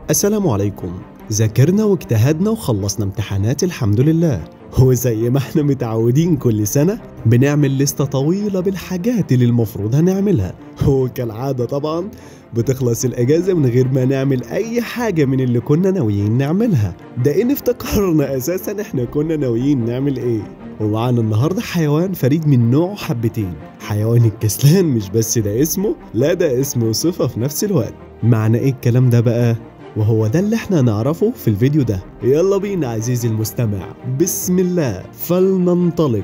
السلام عليكم ذاكرنا واجتهدنا وخلصنا امتحانات الحمد لله وزي ما احنا متعودين كل سنة بنعمل لستة طويلة بالحاجات اللي المفروض هنعملها وكالعادة طبعا بتخلص الأجازة من غير ما نعمل أي حاجة من اللي كنا ناويين نعملها ده إن افتكرنا أساسا احنا كنا ناويين نعمل إيه ومعانا النهاردة حيوان فريد من نوعه حبتين حيوان الكسلان مش بس ده اسمه لا ده اسمه وصفة في نفس الوقت معنى ايه الكلام ده بقى وهو ده اللي احنا نعرفه في الفيديو ده يلا بينا عزيزي المستمع بسم الله فلننطلق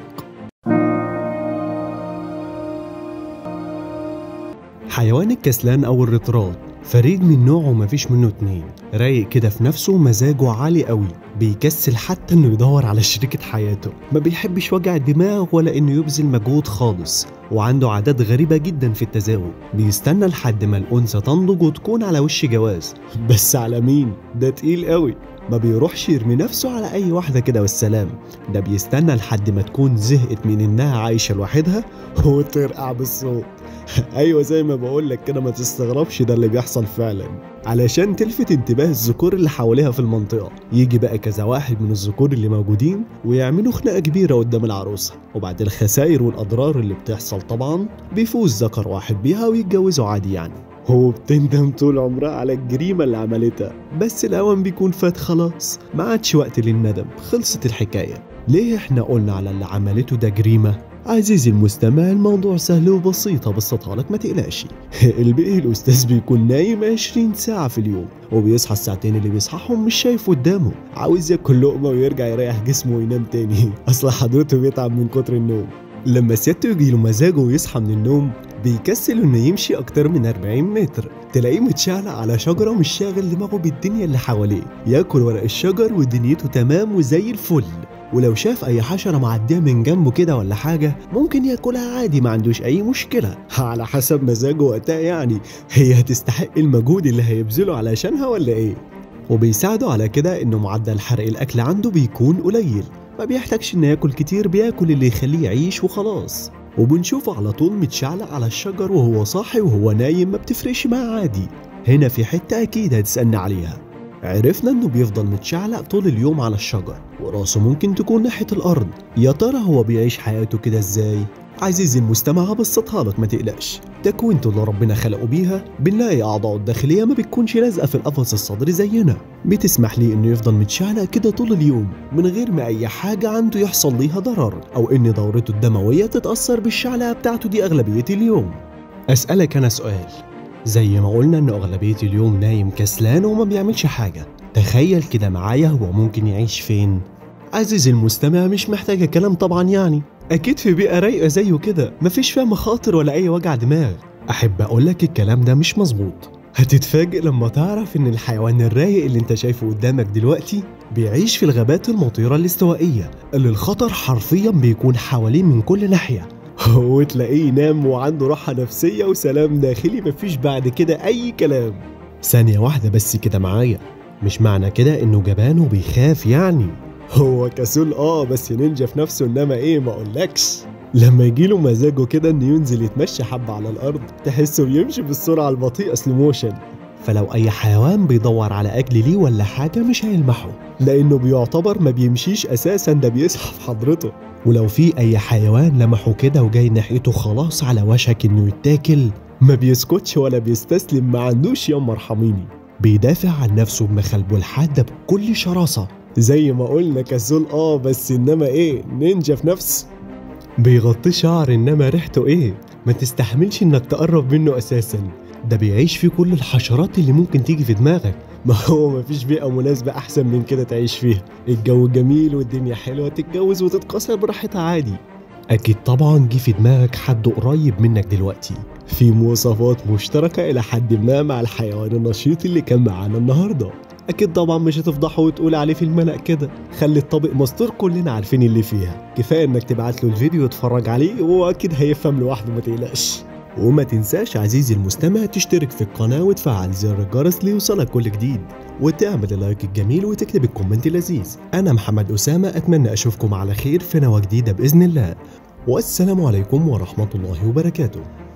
حيوان الكسلان او الرطراد فريد من نوعه مفيش منه اتنين رايق كده في نفسه ومزاجه عالي قوي بيكسل حتى انه يدور على شريكة حياته ما بيحبش وجع الدماغ ولا انه يبذل مجهود خالص وعنده عادات غريبة جدا في التزاوج بيستنى لحد ما الأنثى تنضج وتكون على وش جواز بس على مين؟ ده تقيل قوي ما بيروحش يرمي نفسه على أي واحدة كده والسلام ده بيستنى لحد ما تكون زهقت من إنها عايشة لوحدها وترقع بالصوت ايوه زي ما بقول لك كده ما تستغربش ده اللي بيحصل فعلا علشان تلفت انتباه الذكور اللي حواليها في المنطقه يجي بقى كذا واحد من الذكور اللي موجودين ويعملوا خناقه كبيره قدام العروسه وبعد الخسائر والاضرار اللي بتحصل طبعا بيفوز ذكر واحد بيها ويتجوزوا عادي يعني هو بتندم طول عمرها على الجريمة اللي عملتها بس الأوان بيكون فات خلاص ما عادش وقت للندم خلصت الحكاية ليه احنا قلنا على اللي عملته ده جريمة عزيزي المستمع الموضوع سهل وبسيط ابسطها لك ما تقلقش الباقي الاستاذ بيكون نايم 20 ساعه في اليوم وبيصحى الساعتين اللي بيصحاهم مش شايف قدامه عاوز ياكل لقمه ويرجع يريح جسمه وينام تاني اصل حضرته بيتعب من كتر النوم لما سيادته يجيله مزاجه ويصحى من النوم بيكسل انه يمشي اكتر من 40 متر تلاقيه متشعلق على شجره ومش شاغل دماغه بالدنيا اللي حواليه ياكل ورق الشجر ودنيته تمام وزي الفل ولو شاف اي حشره معديه من جنبه كده ولا حاجه ممكن ياكلها عادي ما عندوش اي مشكله على حسب مزاجه وقتها يعني هي هتستحق المجهود اللي هيبذله علشانها ولا ايه وبيساعده على كده انه معدل حرق الاكل عنده بيكون قليل ما بيحتاجش انه ياكل كتير بياكل اللي يخليه يعيش وخلاص وبنشوفه على طول متشعلق على الشجر وهو صاحي وهو نايم ما بتفرقش معاه عادي هنا في حتة أكيد هتسألني عليها عرفنا انه بيفضل متشعلق طول اليوم على الشجر وراسه ممكن تكون ناحية الأرض يا ترى هو بيعيش حياته كده ازاي؟ عزيزي المستمع هبسطها لك ما تقلقش تكوينته اللي ربنا خلقه بيها بنلاقي أعضاءه الداخلية ما بتكونش لازقة في القفص الصدري زينا بتسمح ليه إنه يفضل متشعلق كده طول اليوم من غير ما أي حاجة عنده يحصل ليها ضرر أو إن دورته الدموية تتأثر بالشعلقة بتاعته دي أغلبية اليوم أسألك أنا سؤال زي ما قلنا إنه أغلبية اليوم نايم كسلان وما بيعملش حاجة تخيل كده معايا هو ممكن يعيش فين عزيزي المستمع مش محتاجة كلام طبعا يعني أكيد في بيئة رايقة زيه كده مفيش فيها مخاطر ولا أي وجع دماغ أحب أقولك الكلام ده مش مظبوط هتتفاجئ لما تعرف إن الحيوان الرايق اللي أنت شايفه قدامك دلوقتي بيعيش في الغابات المطيرة الاستوائية اللي الخطر حرفيا بيكون حواليه من كل ناحية وتلاقيه ينام وعنده راحة نفسية وسلام داخلي مفيش بعد كده أي كلام ثانية واحدة بس كده معايا مش معنى كده إنه جبان وبيخاف يعني هو كسول اه بس نينجا في نفسه انما ايه ما اقولكش لما يجيله مزاجه كده انه ينزل يتمشى حبة على الارض تحسه بيمشي بالسرعة البطيئة سلو موشن فلو اي حيوان بيدور على اكل ليه ولا حاجة مش هيلمحه لانه بيعتبر ما بيمشيش اساسا ده بيزحف حضرته ولو في اي حيوان لمحه كده وجاي ناحيته خلاص على وشك انه يتاكل ما بيسكتش ولا بيستسلم ما عندوش يوم ارحميني بيدافع عن نفسه بمخالبه الحادة بكل شراسة زي ما قلنا كسول اه بس انما ايه نينجا في نفسه بيغطي شعر انما ريحته ايه ما تستحملش انك تقرب منه اساسا ده بيعيش في كل الحشرات اللي ممكن تيجي في دماغك ما هو مفيش بيئة مناسبة أحسن من كده تعيش فيها الجو جميل والدنيا حلوة تتجوز وتتكسر براحتها عادي أكيد طبعا جه في دماغك حد قريب منك دلوقتي في مواصفات مشتركة إلى حد ما مع الحيوان النشيط اللي كان معانا النهاردة أكيد طبعا مش هتفضحه وتقول عليه في الملأ كده خلي الطبق مستور كلنا عارفين اللي فيها كفاية إنك تبعت له الفيديو وتتفرج عليه وأكيد هيفهم لوحده ما تقلقش وما تنساش عزيزي المستمع تشترك في القناة وتفعل زر الجرس ليوصلك كل جديد وتعمل اللايك الجميل وتكتب الكومنت اللذيذ أنا محمد أسامة أتمنى أشوفكم على خير في نوى جديدة بإذن الله والسلام عليكم ورحمة الله وبركاته